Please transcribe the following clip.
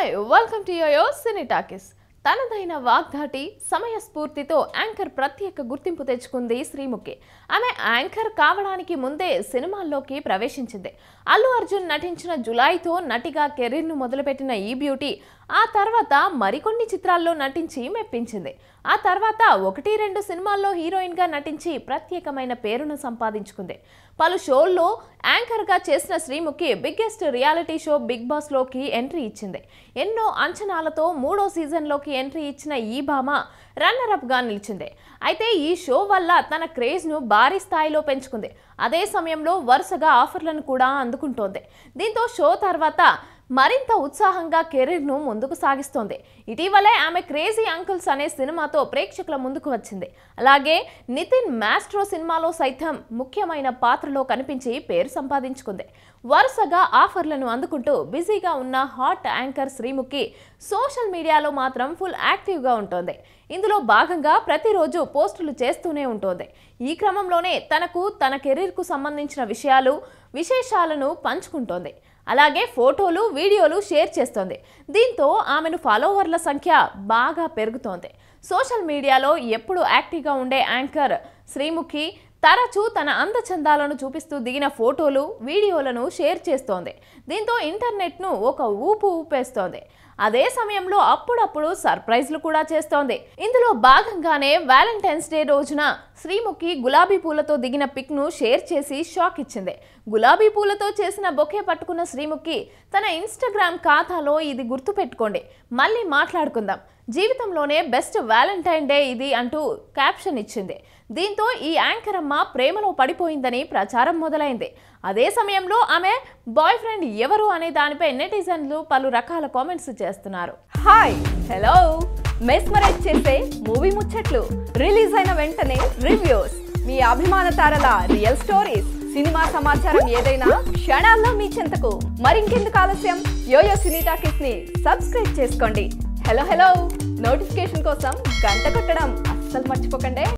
hi welcome to yoyo cine talkies తనదైన వాగ్దాటి సమయస్ఫూర్తితో anchor ప్రత్యేక గుర్తింపు తెచ్చుకుంది శ్రీముఖి ఆమె యాంకర్ కావడానికి ముందే సినిమాల్లోకి ప్రవేశించింది అల్లు అర్జున్ నటించిన జులైతో నటిగా కెరీర్ను మొదలుపెట్టిన ఈ బ్యూటీ ఆ తర్వాత మరికొన్ని చిత్రాల్లో నటించి మెప్పించింది ఆ తర్వాత ఒకటి రెండు సినిమాల్లో హీరోయిన్గా నటించి ప్రత్యేకమైన పేరును సంపాదించుకుంది పలు షోల్లో యాంకర్గా చేసిన Sreemukhi biggest reality show big బాస్లోకి ఎంట్రీ ఇచ్చింది ఎన్నో అంచనాలతో మూడో సీజన్లోకి ఎంట్రీ ఇచ్చిన ఈ భామ రన్నరప్గా నిలిచింది అయితే ఈ షో వల్ల తన క్రేజ్ను భారీ స్థాయిలో పెంచుకుంది అదే సమయంలో వరుసగా ఆఫర్లను కూడా అందుకుంటోంది దీంతో షో తర్వాత మరింత ఉత్సాహంగా కెరీర్ను ముందుకు సాగిస్తోంది ఇటీవలే ఆమె క్రేజీ అంకుల్స్ అనే సినిమాతో ప్రేక్షకుల ముందుకు వచ్చింది అలాగే నితిన్ మాస్ట్రో సినిమాలో సైతం ముఖ్యమైన పాత్రలో కనిపించి పేరు సంపాదించుకుంది వరుసగా ఆఫర్లను అందుకుంటూ బిజీగా ఉన్న హాట్ యాంకర్ శ్రీముఖి సోషల్ మీడియాలో మాత్రం ఫుల్ యాక్టివ్గా ఉంటుంది ఇందులో భాగంగా ప్రతిరోజు పోస్టులు చేస్తూనే ఉంటుంది ఈ క్రమంలోనే తనకు తన కెరీర్కు సంబంధించిన విషయాలు విశేషాలను పంచుకుంటోంది అలాగే ఫోటోలు వీడియోలు షేర్ చేస్తోంది దీంతో ఆమెను ఫాలోవర్ల సంఖ్య బాగా పెరుగుతోంది సోషల్ మీడియాలో ఎప్పుడు యాక్టివ్గా ఉండే యాంకర్ శ్రీముఖి తరచూ తన అందచందాలను చూపిస్తూ దిగిన ఫోటోలు వీడియోలను షేర్ చేస్తోంది దీంతో ఇంటర్నెట్ను ఒక ఊపు ఊపేస్తోంది అదే సమయంలో అప్పుడప్పుడు సర్ప్రైజ్లు కూడా చేస్తోంది ఇందులో భాగంగానే వ్యాలంటైన్స్ డే రోజున శ్రీముఖి గులాబీ పూలతో దిగిన పిక్ను షేర్ చేసి షాక్ ఇచ్చింది గులాబీ పూలతో చేసిన బొకే పట్టుకున్న శ్రీముఖి తన ఇన్స్టాగ్రామ్ ఖాతాలో ఇది గుర్తుపెట్టుకోండి మళ్ళీ మాట్లాడుకుందాం జీవితంలోనే బెస్ట్ వ్యాలంటైన్ డే ఇది అంటూ క్యాప్షన్ ఇచ్చింది దీంతో ఈ యాంకర్ అమ్మ ప్రేమలో పడిపోయిందని ప్రచారం మొదలైంది అదే సమయంలో ఆమె బాయ్ ఫ్రెండ్ ఎవరు అనే దానిపై నెటిజన్లు పలు రకాల కామెంట్స్ చేస్తున్నారు హాయ్ హలో మెస్మరైజ్ చేసే మూవీ ముచ్చట్లు రిలీజ్ అయిన వెంటనే రివ్యూస్ మీ అభిమాన తారల రియల్ స్టోరీస్ సినిమా సమాచారం ఏదైనా క్షణాల్లో మీ చెంతకు మరింకెందుకు ఆలస్యం యోయో సినీ టాకీస్ ని సబ్స్క్రైబ్ చేసుకోండి హలో హలో నోటిఫికేషన్ కోసం గంట కొట్టడం అస్సలు మర్చిపోకండి